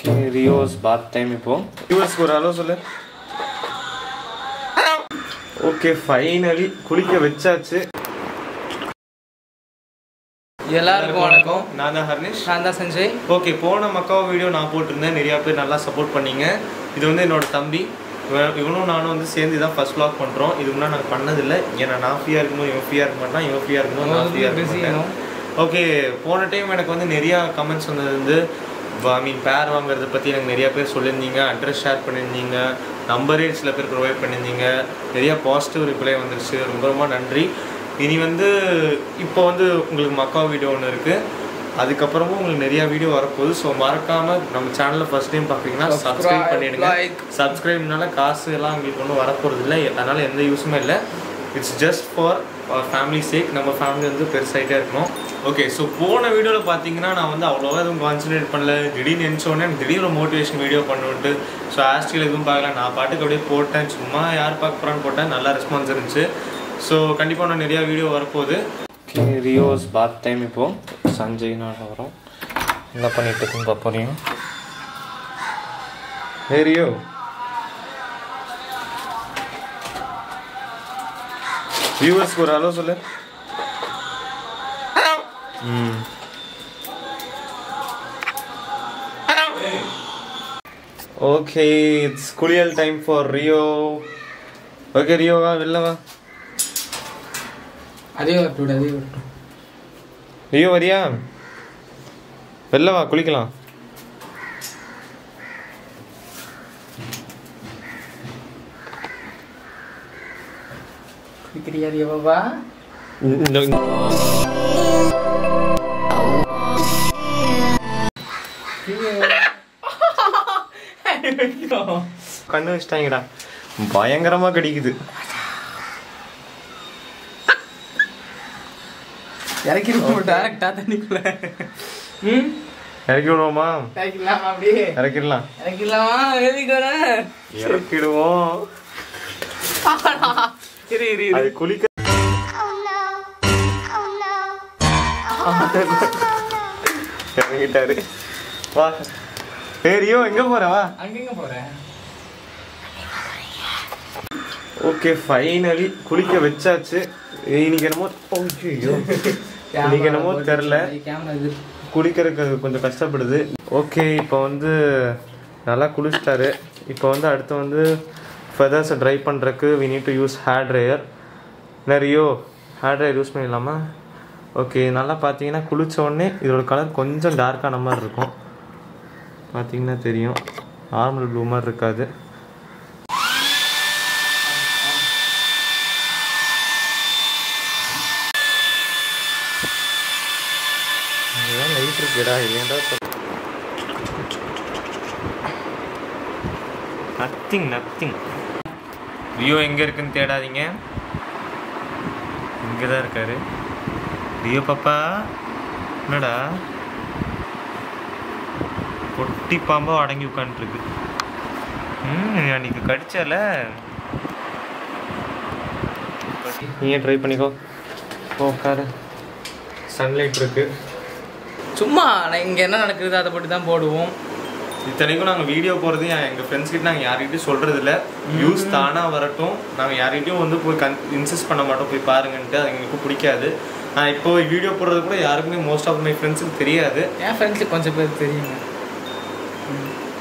Okay Rios பாத் time இப்போ ரியோஸ்க்கு ஒரு hello சொல்லு ஓகே ஃபைனலி குளிக்க வச்சாச்சு எல்லாருக்கும் வணக்கம் நான் தான் ஹர்னிஷ் நான் தான் சஞ்சய் ஓகே போன மக்காவ் வீடியோ நான் போட்டிருந்தேன் நிறையா பேர் நல்லா சப்போர்ட் பண்ணீங்க இது வந்து என்னோட தம்பி இவன் இவனும் நானும் வந்து சேர்ந்து தான் ஃபர்ஸ்ட் vlog பண்ணுறோம் இது முன்னாடி நாங்கள் பண்ணதில்லை ஏன்னா நான் ஃப்ரீயாக இருக்கும்போது இவன் ஃப்ரீயாக இருக்க மாட்டான் இவன் ஃப்ரீயாக இருக்கும்போது நான் ஃப்ரீயாக பிஸி இருக்க ஓகே போன டைம் எனக்கு வந்து நிறையா கமெண்ட்ஸ் வந்தது வந்து ஐ மீன் பேர் வாங்குறத பற்றி எனக்கு நிறையா பேர் சொல்லியிருந்தீங்க அட்ரஸ் ஷேர் பண்ணியிருந்தீங்க நம்பரே சில பேர் ப்ரொவைட் பண்ணியிருந்தீங்க நிறையா பாசிட்டிவ் ரிப்ளை வந்துருச்சு ரொம்ப ரொம்ப நன்றி இனி வந்து இப்போ வந்து உங்களுக்கு மக்கா வீடியோ ஒன்று இருக்குது அதுக்கப்புறமும் உங்களுக்கு நிறைய வீடியோ வரப்போகுது ஸோ மறக்காம நம்ம சேனலை ஃபர்ஸ்ட் டைம் பார்க்குறீங்கன்னா Subscribe, சப்ஸ்கிரைப் பண்ணிடுங்க like. சப்ஸ்கிரைப்னால காசு எல்லாம் உங்களுக்கு ஒன்றும் வரப்போகிறது இல்லை அதனால எந்த யூஸுமே இல்லை it's just for family sake நம்ம ஃபேமிலி வந்து பெருசாகிட்டே இருக்கணும் ஓகே ஸோ போன வீடியோவில் பார்த்தீங்கன்னா நான் வந்து அவ்வளோவா எதுவும் கான்சன்ட்ரேட் பண்ணல திடீர்னு நினச்சோடனே திடீர்னு மோட்டிவேஷன் வீடியோ பண்ணுன்ட்டு ஸோ ஆஸ்டில் எதுவும் பார்க்கல நான் பாட்டுக்கு அப்படியே போட்டேன் சும்மா யார் பார்க்க போகிறான்னு போட்டேன் நல்லா ரெஸ்பான்ஸ் இருந்துச்சு ஸோ கண்டிப்பாக நான் நிறையா வீடியோ வரப்போகுது ஓகே ரியோஸ் பாத் டைம் இப்போ சஞ்சய் நான் வரோம் என்ன பண்ணிட்டு இருக்குன்னு பார்ப்போம் ஹே ரியோ வியூவர்ஸ்க்கு ஒரு ஹலோ சொல்லு ம் ஓகே இட்ஸ் குளியல் time for Rio okay Rio வா வெளில வா அதே வரட்டும் அதே வரட்டும் ரியோ வரியா வெளில வா குளிக்கலாம் குடிக்கிறியா பாபா கண்ணு வச்சிட்டாங்கடா பயங்கரமா கடிக்குது இறக்கிருப்போம் டேரக்டா தண்ணிக்குள்ள ம் இறக்கி விடுவோமா இறக்கிடலாமா அப்படியே இறக்கிடலாம் இறக்கிடலாமா எதுக்கு வர இறக்கிடுவோம் இரு இரு அது குளிக்க இறங்கிட்டாரு வா ஏரியோ எங்க போற வா அங்கெங்க போறேன் ஓகே ஃபைனலி குளிக்க வச்சாச்சு இன்னைக்கு என்னமோ ஐயோ இன்னைக்கு என்னமோ தெரில கேமரா இது குளிக்கிறதுக்கு அது கொஞ்சம் கஷ்டப்படுது ஓகே இப்போ வந்து நல்லா குளிச்சிட்டாரு இப்போ வந்து அடுத்து வந்து ஃபெதர்ஸை ட்ரை பண்ணுறதுக்கு we need to use hair dryer நிறையோ ஹேர் ட்ரையர் யூஸ் பண்ணிடலாமா ஓகே நல்லா பார்த்தீங்கன்னா குளிச்ச உடனே இதோட கலர் கொஞ்சம் டார்க்கான மாதிரி இருக்கும் பார்த்தீங்கன்னா தெரியும் நார்மல் ப்ளூ மாதிரி இருக்காது இதுதான் லைட் இருக்குடா இல்லையாண்டா நத்திங் நத்திங் ரியோ எங்க இருக்குன்னு தேடாதீங்க இங்கே தான் இருக்காரு ரியோ பாப்பா என்னடா பொட்டி பாம்பா அடங்கி உட்காந்துருக்கு ம் அன்னைக்கு கடிச்சல நீயே ட்ரை பண்ணிக்கோ போ உட்காரு சன்லைட் இருக்கு சும்மா நான் இங்க என்ன நடக்குது அதை பற்றி தான் போடுவோம் இத்தனைக்கும் நாங்கள் வீடியோ போகிறது எங்கள் ஃப்ரெண்ட்ஸ் கிட்ட நாங்கள் யார்கிட்டயும் சொல்கிறது இல்லை வியூஸ் தானாக வரட்டும் நாங்கள் யார்கிட்டயும் வந்து போய் கன் இன்சிஸ்ட் பண்ண மாட்டோம் போய் பாருங்கன்ட்டு அது எங்களுக்கு பிடிக்காது நான் இப்போ வீடியோ போடுறது கூட யாருக்குமே மோஸ்ட் ஆஃப் மை ஃப்ரெண்ட்ஸுக்கு தெரியாது என் ஃப்ரெண்ட்ஸுக்கு கொஞ்சம் பேர் தெரியுங்க